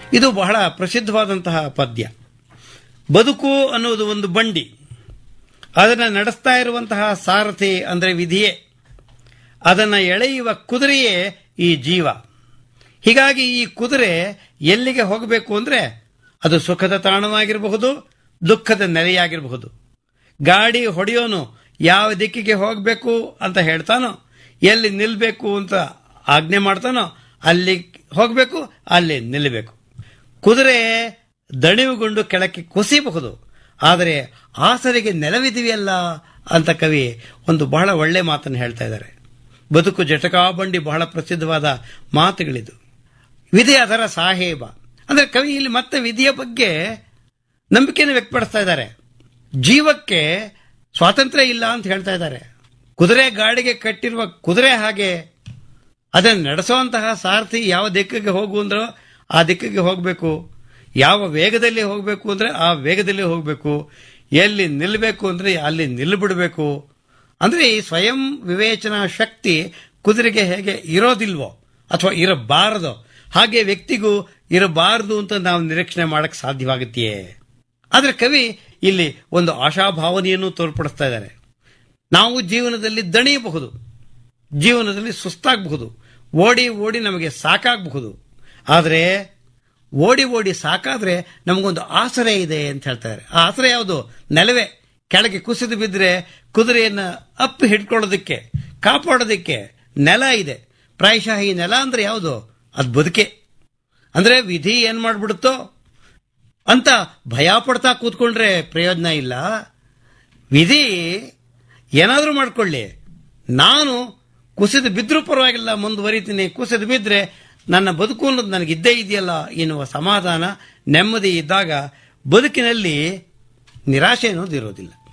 ಇದು ಬಹಳ ಪ್ರಸಿದ್ಧವಾದಂತಹ ಪದ್ಯ ಬದುಕು ಅನ್ನುವುದು ಒಂದು ಬಂಡಿ ಅದನ್ನು ನಡೆಸ್ತಾ ಇರುವಂತಹ ಸಾರಥಿ ಅಂದರೆ ವಿಧಿಯೇ ಅದನ್ನು ಎಳೆಯುವ ಕುದುರೆಯೇ ಈ ಜೀವ ಹೀಗಾಗಿ ಈ ಕುದುರೆ ಎಲ್ಲಿಗೆ ಹೋಗಬೇಕು ಅಂದರೆ ಅದು ಸುಖದ ತಾಣವಾಗಿರಬಹುದು ದುಃಖದ ನೆಲೆಯಾಗಿರಬಹುದು ಗಾಡಿ ಹೊಡೆಯೋನು ಯಾವ ದಿಕ್ಕಿಗೆ ಹೋಗಬೇಕು ಅಂತ ಹೇಳ್ತಾನೋ ಎಲ್ಲಿ ನಿಲ್ಲಬೇಕು ಅಂತ ಆಜ್ಞೆ ಮಾಡ್ತಾನೋ ಅಲ್ಲಿ ಹೋಗಬೇಕು ಅಲ್ಲಿ ನಿಲ್ಲಬೇಕು ಕುದುರೆ ದಣಿವುಗೊಂಡು ಕೆಳಕ್ಕೆ ಕುಸಿಯಬಹುದು ಆದರೆ ಆಸರೆಗೆ ನೆಲವಿದೆಯಲ್ಲ ಅಂತ ಕವಿ ಒಂದು ಬಹಳ ಒಳ್ಳೆ ಮಾತನ್ನು ಹೇಳ್ತಾ ಇದ್ದಾರೆ ಬದುಕು ಜಟಕಾಬಂಡಿ ಬಹಳ ಪ್ರಸಿದ್ಧವಾದ ಮಾತುಗಳಿದು ವಿಧಿ ಅದರ ಸಾಹೇಬ ಅಂದ್ರೆ ಕವಿ ಇಲ್ಲಿ ಮತ್ತೆ ವಿಧಿಯ ಬಗ್ಗೆ ನಂಬಿಕೆಯನ್ನು ವ್ಯಕ್ತಪಡಿಸ್ತಾ ಇದ್ದಾರೆ ಜೀವಕ್ಕೆ ಸ್ವಾತಂತ್ರ್ಯ ಇಲ್ಲ ಅಂತ ಹೇಳ್ತಾ ಇದ್ದಾರೆ ಕುದುರೆ ಗಾಡಿಗೆ ಕಟ್ಟಿರುವ ಕುದುರೆ ಹಾಗೆ ಅದನ್ನು ನಡೆಸುವಂತಹ ಸಾರಥಿ ಯಾವ ದಿಕ್ಕಿಗೆ ಹೋಗು ಅಂದ್ರೋ ಆ ದಿಕ್ಕಿಗೆ ಹೋಗಬೇಕು ಯಾವ ವೇಗದಲ್ಲಿ ಹೋಗಬೇಕು ಅಂದ್ರೆ ಆ ವೇಗದಲ್ಲಿ ಹೋಗಬೇಕು ಎಲ್ಲಿ ನಿಲ್ಲಬೇಕು ಅಂದ್ರೆ ಅಲ್ಲಿ ನಿಲ್ಲಬಿಡಬೇಕು ಅಂದ್ರೆ ಈ ಸ್ವಯಂ ವಿವೇಚನಾ ಶಕ್ತಿ ಕುದುರೆಗೆ ಹೇಗೆ ಇರೋದಿಲ್ವೋ ಅಥವಾ ಇರಬಾರದೋ ಹಾಗೆ ವ್ಯಕ್ತಿಗೂ ಇರಬಾರದು ಅಂತ ನಾವು ನಿರೀಕ್ಷಣೆ ಮಾಡಕ್ ಸಾಧ್ಯವಾಗುತ್ತೆಯೇ ಆದ್ರೆ ಕವಿ ಇಲ್ಲಿ ಒಂದು ಆಶಾಭಾವನೆಯನ್ನು ತೋರ್ಪಡಿಸ್ತಾ ಇದ್ದಾರೆ ನಾವು ಜೀವನದಲ್ಲಿ ದಣಿಯಬಹುದು ಜೀವನದಲ್ಲಿ ಸುಸ್ತಾಗಬಹುದು ಓಡಿ ಓಡಿ ನಮಗೆ ಸಾಕಾಗಬಹುದು ಆದರೆ ಓಡಿ ಓಡಿ ಸಾಕಾದ್ರೆ ನಮಗೊಂದು ಆಸರೆ ಇದೆ ಅಂತ ಹೇಳ್ತಾರೆ ಆ ಆಸರೆ ಯಾವುದು ನೆಲವೇ ಕೆಳಗೆ ಕುಸಿದು ಬಿದ್ದರೆ ಕುದುರೆಯನ್ನ ಅಪ್ಪಿ ಹಿಡ್ಕೊಳ್ಳೋದಕ್ಕೆ ಕಾಪಾಡೋದಕ್ಕೆ ನೆಲ ಇದೆ ಪ್ರಾಯಶಃ ಈ ನೆಲ ಅಂದ್ರೆ ಯಾವುದು ಅದು ಬದುಕೆ ಅಂದ್ರೆ ವಿಧಿ ಏನ್ ಮಾಡ್ಬಿಡುತ್ತೋ ಅಂತ ಭಯ ಪಡ್ತಾ ಕೂತ್ಕೊಂಡ್ರೆ ಪ್ರಯೋಜನ ಇಲ್ಲ ವಿಧಿ ಏನಾದರೂ ಮಾಡ್ಕೊಳ್ಳಿ ನಾನು ಕುಸಿದು ಬಿದ್ದರೂ ಪರವಾಗಿಲ್ಲ ಮುಂದುವರಿತೀನಿ ಕುಸಿದು ಬಿದ್ದರೆ ನನ್ನ ಬದುಕು ಅನ್ನೋದು ನನಗಿದ್ದೇ ಇದೆಯಲ್ಲ ಎನ್ನುವ ಸಮಾಧಾನ ನೆಮ್ಮದಿ ಇದ್ದಾಗ ಬದುಕಿನಲ್ಲಿ ನಿರಾಶೆ ಅನ್ನೋದು ಇರೋದಿಲ್ಲ